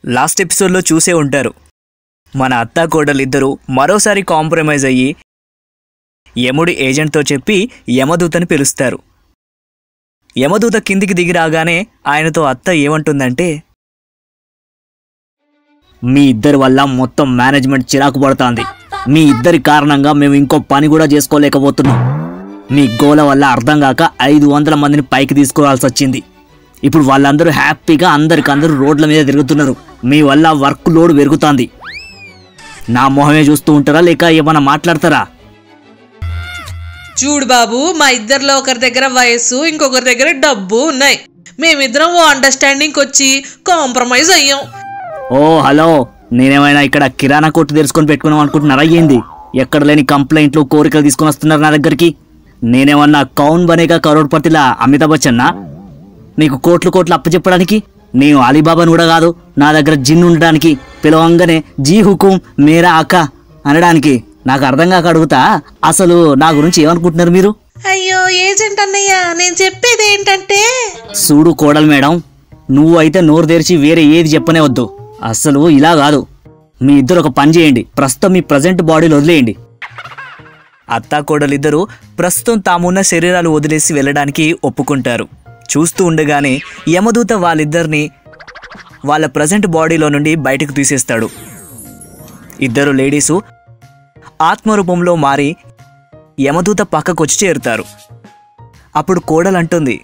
Last ఎపిసోడ్లో చూసే ఉంటారు మన అత్తా కోడలిద్దరూ మరోసారి కాంప్రమైజ్ అయ్యి యముడి ఏజెంట్తో చెప్పి యమదూతని పిలుస్తారు యమదూత కిందికి దిగి రాగానే ఆయనతో అత్త ఏమంటుందంటే మీ ఇద్దరి వల్ల మొత్తం మేనేజ్మెంట్ చిరాకు పడుతోంది మీ ఇద్దరి కారణంగా మేము ఇంకో పని కూడా చేసుకోలేకపోతున్నాం మీ గోల వల్ల అర్థం కాక ఐదు వందల మందిని పైకి తీసుకోవాల్సి వచ్చింది ఇప్పుడు వాళ్ళందరూ హ్యాపీగా అందరికందరూ రోడ్ల మీద తిరుగుతున్నారు మీ వల్ల వర్క్ లోడ్ పెరుగుతోంది నా మొహమే చూస్తూ ఉంటారా లేక ఏమైనా మాట్లాడతారా చూడు బాబు మా ఇద్దరిలో ఒకరి దగ్గర వయస్సు ఇంకొకరి దగ్గర డబ్బు ఉన్నాయి మేమిద్దరం ఓ అండర్స్టాండింగ్ వచ్చి కాంప్రమైజ్ అయ్యాం ఓ హలో నేనేమైనా ఇక్కడ కిరాణా కొట్టు తెలుసుకొని పెట్టుకున్నాం అనుకుంటున్నారా ఏంది ఎక్కడ లేని కంప్లైంట్లు కోరికలు తీసుకొని వస్తున్నారు నా దగ్గరికి నేనేమన్నా కౌన్ బనేగా కరోడ్పతిలా అమితాబ్ బచ్చన్నా నీకు కోట్లు కోట్లు అప్పచెప్పడానికి నేను అలీబాబాను కూడా కాదు నా దగ్గర జిన్ ఉండడానికి పిలవంగానే జీ హుకుం మేరా అక్క అనడానికి నాకు అర్థం కాక అడుగుతా అసలు నా గురించి ఏమనుకుంటున్నారు మీరు అయ్యో ఏజెంట్ అన్నయ్య నేను చెప్పేది ఏంటంటే చూడు కోడలు మేడం నువ్వు అయితే నోరు తెరిచి వేరే ఏది చెప్పనే వద్దు అసలు ఇలా కాదు మీ ఇద్దరు ఒక పని చేయండి ప్రస్తుతం మీ ప్రజెంట్ బాడీలు వదిలేయండి అత్తా కోడలిద్దరూ ప్రస్తుతం తామున్న శరీరాలు వదిలేసి వెళ్ళడానికి ఒప్పుకుంటారు చూస్తూ ఉండగానే యమదూత వాళ్ళిద్దరిని వాళ్ళ ప్రజెంట్ బాడీలో నుండి బయటకు తీసేస్తాడు ఇద్దరు లేడీసు ఆత్మరూపంలో మారి యమదూత పక్కకొచ్చి చేరుతారు అప్పుడు కోడలంటుంది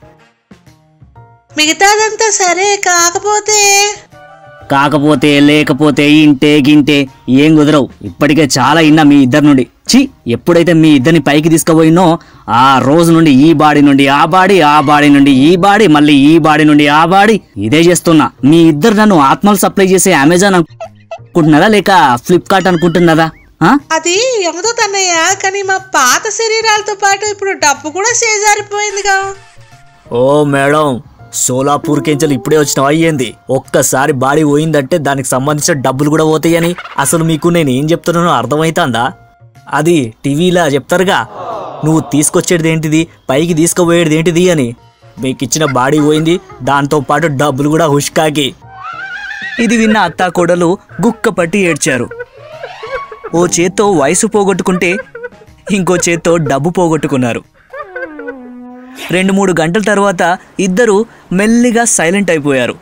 మిగతాదంతా సరే కాకపోతే కాకపోతే లేకపోతే ఇంటే గింటే ఏం కుదరవు ఇప్పటికే చాలా ఇన్నా మీ ఇద్దరి నుండి చి ఎప్పుడైతే మీ ఇద్దరిని పైకి తీసుకుపోయినో ఆ రోజు నుండి ఈ బాడీ నుండి ఆ బాడీ ఆ బాడీ నుండి ఈ బాడీ మళ్ళీ ఈ బాడీ నుండి ఆ బాడీ ఇదే చేస్తున్నా మీ ఇద్దరు నన్ను ఆత్మలు సప్లై చేసే అమెజాన్ అనుకుంటున్నారా లేక ఫ్లిప్కార్ట్ అనుకుంటున్నారా ఆ? అది యమదూత అన్నయ్య కానీ మా పాత శరీరాలతో పాటు ఇప్పుడు డబ్బు కూడా చేజారిపోయిందిగా ఓ మేడం సోలాపూర్ కెంచలు ఇప్పుడే వచ్చినావు అయ్యింది ఒక్కసారి బాడీ పోయిందంటే దానికి సంబంధించిన డబ్బులు కూడా పోతాయని అసలు మీకు నేను ఏం చెప్తున్నానో అర్థమవుతుందా అది టీవీలా చెప్తారుగా నువ్వు తీసుకొచ్చేది ఏంటిది పైకి తీసుకుపోయేది ఏంటిది అని మీకు ఇచ్చిన బాడీ పోయింది దాంతో పాటు డబ్బులు కూడా హుష్కాకి ఇది విన్న అత్తా కోడలు గుక్క పట్టి ఏడ్చారు ఓ చేత్తో వయసు పోగొట్టుకుంటే ఇంకో చేత్తో డబ్బు పోగొట్టుకున్నారు రెండు మూడు గంటల తర్వాత ఇద్దరు మెల్లిగా సైలెంట్ అయిపోయారు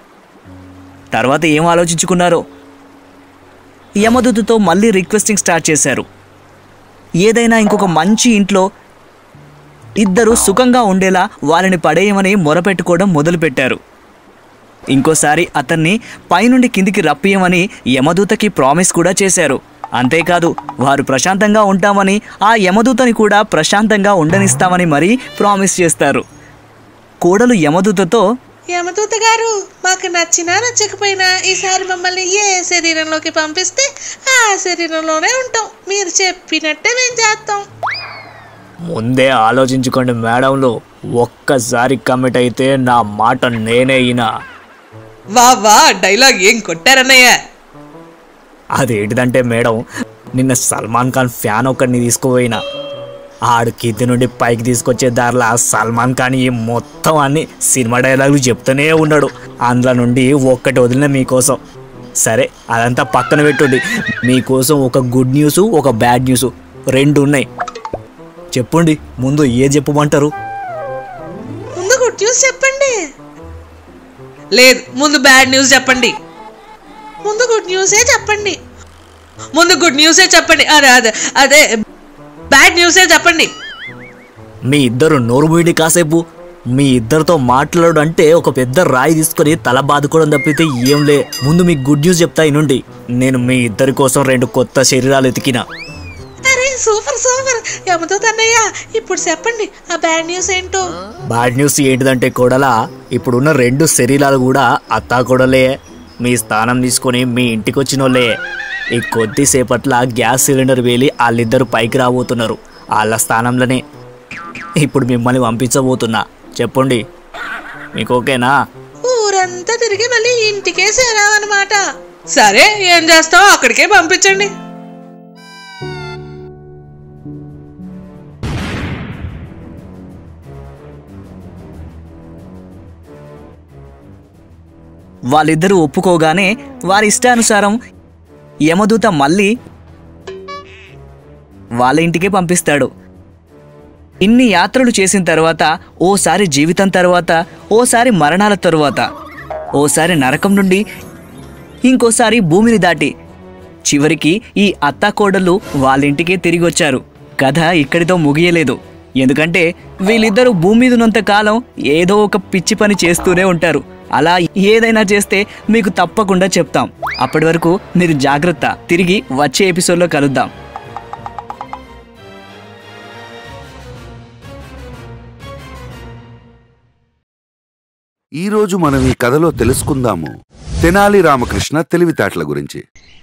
తర్వాత ఏం ఆలోచించుకున్నారో యమదూతతో మళ్ళీ రిక్వెస్టింగ్ స్టార్ట్ చేశారు ఏదైనా ఇంకొక మంచి ఇంట్లో ఇద్దరు సుఖంగా ఉండేలా వాళ్ళని పడేయమని మొరపెట్టుకోవడం మొదలుపెట్టారు ఇంకోసారి అతన్ని పైనుండి కిందికి రప్పియమని యమదూతకి ప్రామిస్ కూడా చేశారు అంతేకాదు వారు ప్రశాంతంగా ఉంటామని ఆ యమదూతని కూడా ప్రశాంతంగా ఉండనిస్తామని మరీ ప్రామిస్ చేస్తారు కోడలు యమదూతతో యమదూత గారు మాకు నచ్చినా నచ్చకపోయినా ఈసారి మమ్మల్ని ఏ శరీరంలోకి పంపిస్తే ఆ శరీరంలోనే ఉంటాం మీరు చెప్పినట్టే మేము చేస్తాం ముందే ఆలోచించుకోండి మేడంలు ఒక్కసారి కమిట్ అయితే నా మాట నేనే అయినా వా వా డైలాగ్ ఏం కొట్టారన్నయ్య అదేంటిదంటే మేడం నిన్న సల్మాన్ ఖాన్ ఫ్యాన్ ఒకరిని తీసుకుపోయినా ఆడు కింది నుండి పైకి తీసుకొచ్చే దారిలో ఆ సల్మాన్ ఖాన్ ఈ మొత్తం అన్ని సినిమా డైలాగులు చెప్తూనే ఉన్నాడు అందులో నుండి ఒక్కటి వదిలిన మీకోసం సరే అదంతా పక్కన పెట్టుండి మీకోసం ఒక గుడ్ న్యూస్ ఒక బ్యాడ్ న్యూస్ రెండు ఉన్నాయి చెప్పండి ముందు ఏది చెప్పమంటారు ముందు గుడ్ న్యూస్ చెప్పండి లేదు ముందు బ్యాడ్ న్యూస్ చెప్పండి ముందు గుడ్ న్యూసే చెప్పండి ముందు గుడ్ న్యూసే చెప్పండి అదే అదే అదే బ్యాడ్ న్యూసే చెప్పండి మీ ఇద్దరు నోరు మూయండి కాసేపు మీ ఇద్దరితో మాట్లాడు అంటే ఒక పెద్ద రాయి తీసుకొని తల బాదుకోవడం తప్పితే ఏం లే ముందు మీకు గుడ్ న్యూస్ చెప్తా నుండి నేను మీ ఇద్దరి కోసం రెండు కొత్త శరీరాలు ఎతికిన అరే సూపర్ సూపర్ యమదూత అన్నయ్య ఇప్పుడు చెప్పండి ఆ బ్యాడ్ న్యూస్ ఏంటో బ్యాడ్ న్యూస్ ఏంటిదంటే కోడలా ఇప్పుడున్న రెండు శరీరాలు కూడా అత్తా కోడలే మీ స్థానం తీసుకొని మీ ఇంటికి వచ్చినోళ్ళే ఈ కొద్దిసేపట్ల గ్యాస్ సిలిండర్ వేలి వాళ్ళిద్దరు పైకి రాబోతున్నారు వాళ్ళ స్థానంలోనే ఇప్పుడు మిమ్మల్ని పంపించబోతున్నా చెప్పండి మీకు ఓకేనా ఊరంతా తిరిగి మళ్ళీ ఇంటికే చేరావన్నమాట సరే ఏం చేస్తావు అక్కడికే పంపించండి వాళ్ళిద్దరూ ఒప్పుకోగానే వారి ఇష్టానుసారం యమదూత మళ్ళీ వాళ్ళ ఇంటికే పంపిస్తాడు ఇన్ని యాత్రలు చేసిన తర్వాత ఓసారి జీవితం తర్వాత ఓసారి మరణాల తరువాత ఓసారి నరకం నుండి ఇంకోసారి భూమిని దాటి చివరికి ఈ అత్తాకోడళ్ళు వాళ్ళ ఇంటికే తిరిగి వచ్చారు కథ ఇక్కడితో ముగియలేదు ఎందుకంటే వీళ్ళిద్దరూ భూమి మీద ఉన్నంత కాలం ఏదో ఒక పిచ్చి పని చేస్తూనే ఉంటారు అలా ఏదైనా చేస్తే మీకు తప్పకుండా చెప్తాం అప్పటి వరకు మీరు జాగ్రత్త తిరిగి వచ్చే ఎపిసోడ్లో కలుద్దాం ఈరోజు మనం ఈ కథలో తెలుసుకుందాము తెనాలి రామకృష్ణ తెలివితేటల గురించి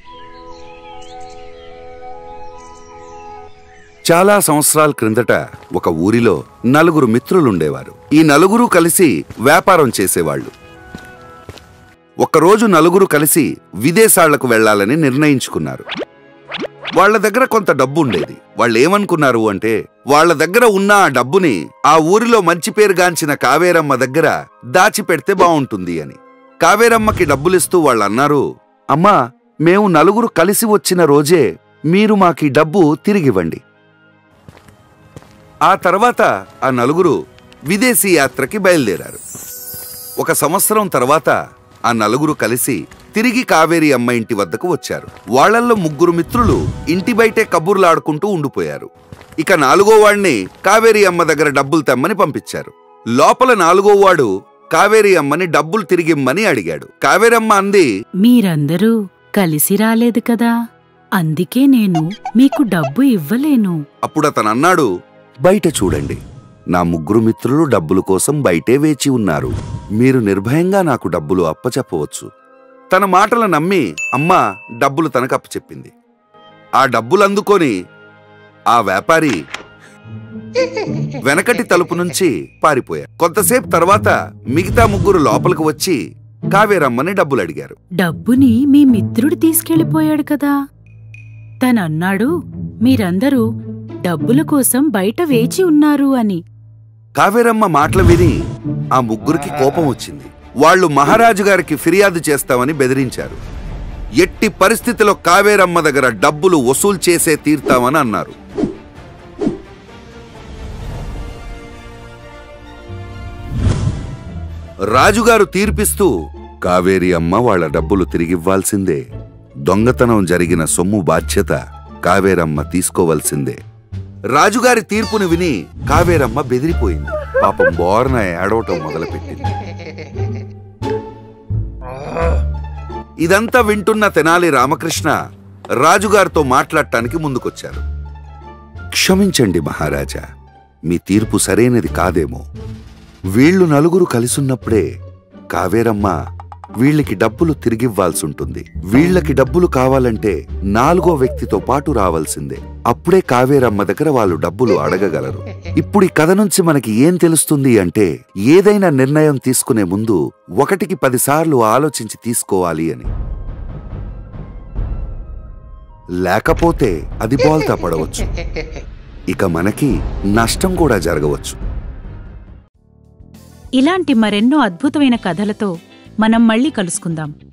చాలా సంవత్సరాల క్రిందట ఒక ఊరిలో నలుగురు మిత్రులుండేవారు ఈ నలుగురు కలిసి వ్యాపారం చేసేవాళ్ళు ఒకరోజు నలుగురు కలిసి విదేశాలకు వెళ్లాలని నిర్ణయించుకున్నారు వాళ్ళ దగ్గర కొంత డబ్బు ఉండేది వాళ్ళు ఏమనుకున్నారు అంటే వాళ్ళ దగ్గర ఉన్న ఆ డబ్బుని ఆ ఊరిలో మంచి పేరుగాంచిన కావేరమ్మ దగ్గర దాచిపెడితే బావుంటుంది అని కావేరమ్మకి డబ్బులిస్తూ వాళ్ళు అన్నారు అమ్మా మేము నలుగురు కలిసి వచ్చిన రోజే మీరు మాకీ డబ్బు తిరిగివ్వండి ఆ తర్వాత ఆ నలుగురు విదేశీ యాత్రకి బయలుదేరారు ఒక సంవత్సరం తర్వాత ఆ నలుగురు కలిసి తిరిగి కావేరి అమ్మ ఇంటి వద్దకు వచ్చారు వాళ్ళల్లో ముగ్గురు మిత్రులు ఇంటి బయటే కబుర్లాడుకుంటూ ఉండిపోయారు ఇక నాలుగో వాడిని కావేరి అమ్మ దగ్గర డబ్బులు తెమ్మని పంపించారు లోపల నాలుగో వాడు కావేరి అమ్మని డబ్బులు తిరిగిమ్మని అడిగాడు కావేరమ్మ అంది మీరందరూ కలిసి రాలేదు కదా అందుకే నేను మీకు డబ్బు ఇవ్వలేను అప్పుడు అతను అన్నాడు బయట చూడండి నా ముగ్గురు మిత్రులు డబ్బుల కోసం బయటే వేచి ఉన్నారు మీరు నిర్భయంగా నాకు డబ్బులు అప్పచెప్పవచ్చు తన మాటలు నమ్మి అమ్మ డబ్బులు తనకు అప్పచెప్పింది ఆ డబ్బులు అందుకొని ఆ వ్యాపారి వెనకటి తలుపు నుంచి పారిపోయారు కొంతసేపు తర్వాత మిగతా ముగ్గురు లోపలికి వచ్చి కావేరమ్మని డబ్బులు అడిగారు డబ్బుని మీ మిత్రుడు తీసుకెళ్ళిపోయాడు కదా తనన్నాడు మీరందరూ డబ్బుల కోసం బయట వేచి ఉన్నారు అని కావేరమ్మ మాటలు విని ఆ ముగ్గురికి కోపం వచ్చింది వాళ్ళు మహారాజు గారికి ఫిర్యాదు చేస్తామని బెదిరించారు ఎట్టి పరిస్థితిలో కావేరమ్మ దగ్గర డబ్బులు వసూలు చేసే తీర్తామని అన్నారు రాజుగారు తీర్పిస్తూ కావేరి అమ్మ వాళ్ళ డబ్బులు తిరిగివ్వాల్సిందే దొంగతనం జరిగిన సొమ్ము బాధ్యత కావేరమ్మ తీసుకోవలసిందే రాజుగారి తీర్పును విని కావేరమ్మ బెదిరిపోయింది పాపం బోర్న ఏడవటం మొదలుపెట్టింది ఇదంతా వింటున్న తెనాలి రామకృష్ణ రాజుగారితో మాట్లాడటానికి ముందుకొచ్చారు క్షమించండి మహారాజా మీ తీర్పు సరైనది కాదేమో వీళ్ళు నలుగురు కలిసున్నప్పుడే కావేరమ్మ వీళ్ళకి డబ్బులు తిరిగివ్వాల్సుంటుంది వీళ్ళకి డబ్బులు కావాలంటే నాలుగో వ్యక్తితో పాటు రావాల్సిందే అప్పుడే కావేరమ్మ దగ్గర వాళ్ళు డబ్బులు అడగగలరు ఇప్పుడు ఈ కథ నుంచి మనకి ఏం తెలుస్తుంది అంటే ఏదైనా నిర్ణయం తీసుకునే ముందు ఒకటికి పదిసార్లు ఆలోచించి తీసుకోవాలి అని లేకపోతే అది బోల్తా పడవచ్చు ఇక మనకి నష్టం కూడా జరగవచ్చు ఇలాంటి మరెన్నో అద్భుతమైన కథలతో మనం మళ్ళీ కలుసుకుందాం